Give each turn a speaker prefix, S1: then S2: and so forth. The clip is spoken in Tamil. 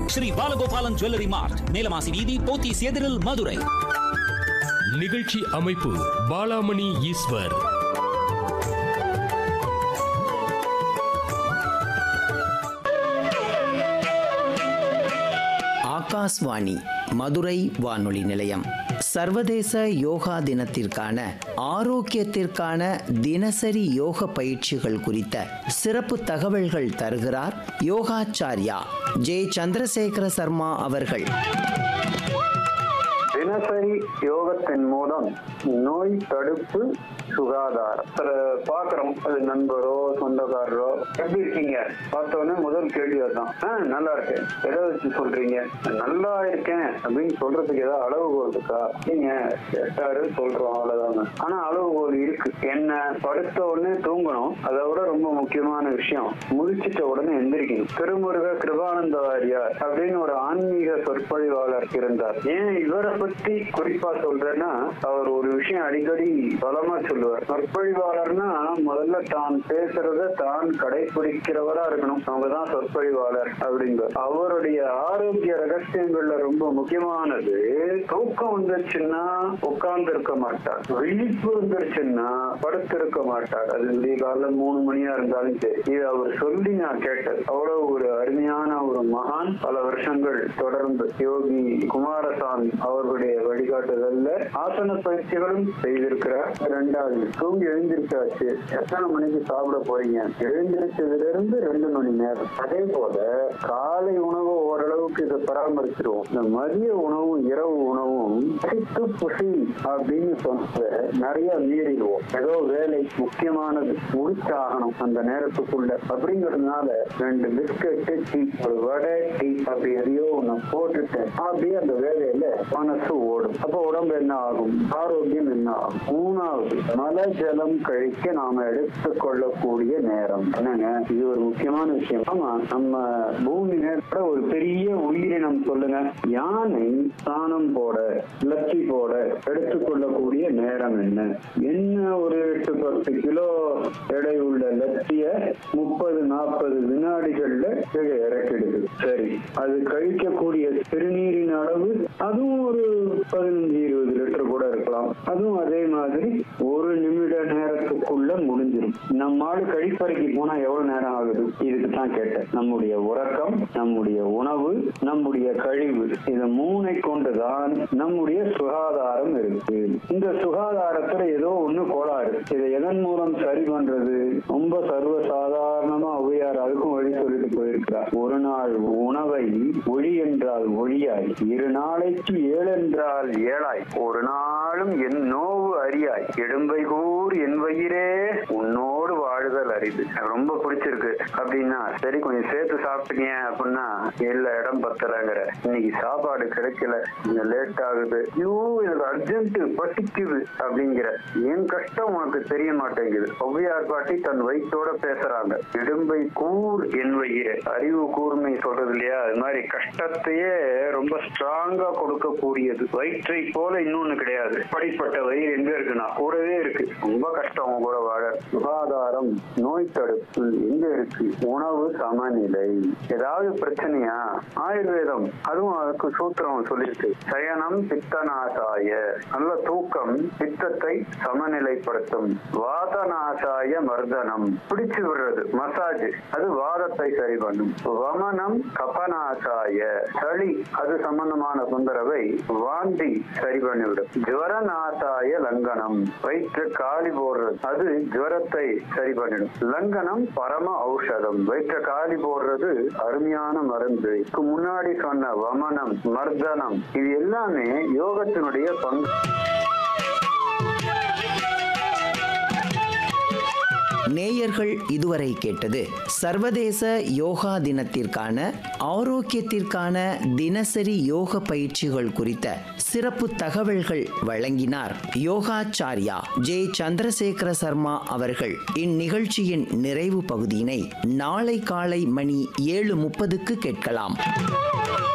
S1: ஸ்ரீ பாலகோபாலன் ஜுவல்லரி மார்ட் மேலமாசி வீதி போத்தீஸ் எதிரில் மதுரை
S2: நிகழ்ச்சி அமைப்பு பாலாமணி ஈஸ்வர்
S3: ஆகாஷ்வாணி மதுரை வானொலி நிலையம் சர்வதேச யோகா தினத்திற்கான ஆரோக்கியத்திற்கான தினசரி யோக பயிற்சிகள் குறித்த சிறப்பு தகவல்கள் தருகிறார் யோகாச்சாரியா ஜே சந்திரசேகர சர்மா அவர்கள்
S4: தினசரி யோகத்தின் மூலம் நோய் தடுப்பு சுகாதாரம் சில பாக்குறோம் அது நண்பரோ சொந்தக்காரரோ எப்படி இருக்கீங்க பார்த்த உடனே முதல் கேள்வி அதுதான் ஆ நல்லா இருக்கேன் எதை வச்சு சொல்றீங்க நல்லா இருக்கேன் அப்படின்னு சொல்றதுக்கு ஏதாவது அளவுகோல் இருக்கா நீங்க கேட்டாரு சொல்றோம் அவ்வளவுதாங்க ஆனா அளவுகோல் இருக்கு என்ன படுத்த உடனே தூங்கணும் அதை விட ரொம்ப முக்கியமான விஷயம் முழிச்சிட்ட உடனே எந்திரிக்கணும் திருமுருக கிருபானந்த வாரியார் அப்படின்னு ஒரு ஆன்மீக சொற்பொழிவாளர் இருந்தார் ஏன் இவரை பத்தி குறிப்பா சொல்றேன்னா அவர் ஒரு விஷயம் அடிக்கடி பலமா சொல்லுவார் சொற்பொழிவாளர்னா முதல்ல தான் பேசுறத தான் கடைபிடிக்கிறவரா இருக்கணும் அவங்கதான் சொற்பொழிவாளர் அப்படிங்கிறார் அவருடைய ஆரோக்கிய ரகசியங்கள்ல ரொம்ப முக்கியமானது தூக்கம் வந்துருச்சுன்னா உட்கார்ந்து இருக்க மாட்டார் விழிப்பு வந்துருச்சுன்னா படுத்திருக்க மாட்டார் அது விடிய காலைல மூணு மணியா இருந்தாலும் சரி இது அவர் சொல்லி நான் கேட்டது அவ்வளவு ஒரு அருமையான ஒரு மகான் பல வருஷங்கள் தொடர்ந்து யோகி குமாரசாமி அவர்களுடைய வழிகாட்டுதல்ல ஆசன பயிற்சிகளும் செய்திருக்கிறார் ரெண்டாவது தூங்கி எழுந்திருச்சாச்சு எத்தனை மணிக்கு சாப்பிட போறீங்க எழுந்திருச்சதுல இருந்து ரெண்டு மணி நேரம் அதே போல காலை உணவு ஓரளவுக்கு இதை பராமரிச்சிருவோம் இந்த மதிய உணவும் இரவு உணவும் சித்து புசி அப்படின்னு சொன்னத நிறைய மீறிடுவோம் ஏதோ வேலை முக்கியமானது முடிச்சாகணும் அந்த நேரத்துக்குள்ள அப்படிங்கறதுனால ரெண்டு பிஸ்கட் டீ ஒரு வடை டீ அப்படி எதையோ ஒண்ணு போட்டுட்டு அப்படியே அந்த வேலையில மனசு ஓடும் அப்ப உடம்பு என்ன ஆகும் ஆரோக்கியம் என்ன ஆகும் மூணாவது மல ஜலம் கழிக்க நாம எடுத்துக்கொள்ளக்கூடிய நேரம் என்னங்க இது ஒரு முக்கியமான விஷயம் ஆமா நம்ம பூமி நேரத்துல ஒரு பெரிய உயிரினம் சொல்லுங்க யானை ஸ்நானம் போட லத்தி போட எடுத்துக்கொள்ளக்கூடிய நேரம் என்ன என்ன ஒரு எட்டு பத்து கிலோ எடை உள்ள லத்திய முப்பது நாற்பது வினாடிகள்ல கீழே இறக்கிடுது சரி அது கழிக்கக்கூடிய சிறுநீரின் அளவு அதுவும் ஒரு பதினஞ்சு இருபது லிட்டர் கூட இருக்கலாம் அதுவும் அதே மாதிரி ஒரு நிமிட நேரத்துக்குள்ள முடிஞ்சிடும் நம்ம ஆளு கழிப்பறைக்கு போனா எவ்வளவு நேரம் ஆகுது இதுக்கு தான் கேட்டேன் நம்முடைய உறக்கம் நம்முடைய உணவு நம்முடைய கழிவு இந்த மூனை கொண்டுதான் நம்முடைய சுகாதாரம் இருக்கு இந்த சுகாதாரத்துல ஏதோ ஒண்ணு கோளாறு இதை எதன் மூலம் சரி பண்றது ரொம்ப சர்வ சாதாரணமா ஔவையார் அதுக்கும் வழி சொல்லிட்டு போயிருக்கிறார் ஒரு நாள் உணவை ஒளி என்றால் ஒளியாய் இரு நாளைக்கு ஏழென்றால் ஏழாய் ஒரு நாளும் என் நோவு அறியாய் இடும்பை கூர் என் வயிறே உன்னோடு வாழுதல் அரிது எனக்கு ரொம்ப பிடிச்சிருக்கு அப்படின்னா சரி கொஞ்சம் சேர்த்து சாப்பிட்டீங்க அப்படின்னா இல்ல இடம் பத்தலங்கிற இன்னைக்கு சாப்பாடு கிடைக்கல கொஞ்சம் லேட் ஆகுது ஐயோ எனக்கு அர்ஜென்ட் பசிக்குது அப்படிங்கிற என் கஷ்டம் உனக்கு தெரிய மாட்டேங்குது ஔவையார் பாட்டி தன் வயிற்றோட பேசுறாங்க இடும்பை கூர் என் வயிற அறிவு கூர்மை சொல்றது இல்லையா அது மாதிரி கஷ்டத்தையே ரொம்ப ஸ்ட்ராங்கா கொடுக்கக்கூடியது வயிற்றை போல இன்னொன்னு கிடையாது படிப்பட்ட வயிறு எங்க இருக்குன்னா கூடவே இருக்கு ரொம்ப கஷ்டம் உங்க கூட வாழ சுகாதாரம் நோய் தடுப்பு எங்க இருக்கு உணவு சமநிலை ஏதாவது பிரச்சனையா ஆயுர்வேதம் அதுவும் அதுக்கு சூத்திரம் சொல்லியிருக்கு சயனம் பித்தநாசாய நல்ல தூக்கம் பித்தத்தை சமநிலைப்படுத்தும் வாதநாசாய மர்தனம் பிடிச்சு விடுறது மசாஜ் அது வாதத்தை சரி பண்ணும் வமனம் கபநாசாய சளி அது சம்பந்தமான தொந்தரவை வாந்தி சரி பண்ணிவிடும் ஜுவரநாசாய லங்கனம் வயிற்று காலி போடுறது அது ஜுவரத்தை சரி பண்ணிடும் லங்கனம் பரம ஔஷதம் வயிற்று காலி போடுறது அருமையான மருந்து இதுக்கு முன்னாடி சொன்ன வமனம் மர்தனம் இது எல்லாமே யோகத்தினுடைய பங்கு
S3: நேயர்கள் இதுவரை கேட்டது சர்வதேச யோகா தினத்திற்கான ஆரோக்கியத்திற்கான தினசரி யோக பயிற்சிகள் குறித்த சிறப்பு தகவல்கள் வழங்கினார் யோகாச்சாரியா ஜே சந்திரசேகர சர்மா அவர்கள் இந்நிகழ்ச்சியின் நிறைவு பகுதியினை நாளை காலை மணி ஏழு முப்பதுக்கு கேட்கலாம்